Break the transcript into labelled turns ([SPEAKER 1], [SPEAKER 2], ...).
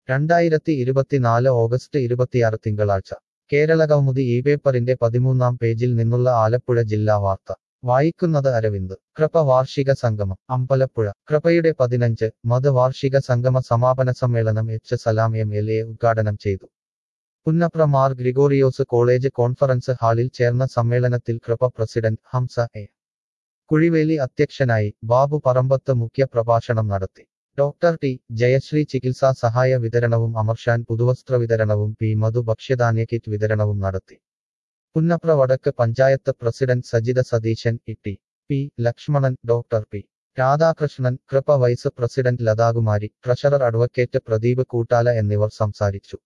[SPEAKER 1] രണ്ടായിരത്തി ഇരുപത്തിനാല് ഓഗസ്റ്റ് ഇരുപത്തിയാറ് തിങ്കളാഴ്ച കേരള കൗമുദി ഈ പേപ്പറിന്റെ പതിമൂന്നാം പേജിൽ നിന്നുള്ള ആലപ്പുഴ ജില്ലാ വാർത്ത വായിക്കുന്നത് അരവിന്ദ് കൃപ വാർഷിക സംഗമം അമ്പലപ്പുഴ കൃപയുടെ പതിനഞ്ച് മത വാർഷിക സംഗമ സമാപന സമ്മേളനം H Salam M L A ഉദ്ഘാടനം ചെയ്തു പുന്നപ്ര മാർ ഗ്രിഗോറിയോസ് കോളേജ് കോൺഫറൻസ് ഹാളിൽ ചേർന്ന സമ്മേളനത്തിൽ കൃപ പ്രസിഡന്റ് ഹംസ എ കുഴിവേലി അധ്യക്ഷനായി ബാബു പറമ്പത്ത് മുഖ്യ പ്രഭാഷണം നടത്തി ഡോക്ടർ ടി ജയശ്രീ ചികിത്സാ സഹായ വിതരണവും അമർഷാൻ പുതുവസ്ത്ര വിതരണവും പി മധു ഭക്ഷ്യധാന്യ കിറ്റ് വിതരണവും നടത്തി Punnapra Vadakku panchayat president Sajitha Satheesan Itty P Lakshmanan doctor P Radhakrishnan Krupa vice president Lathakumari treasurer advocate Pradeep Koottala എന്നിവർ സംസാരിച്ചു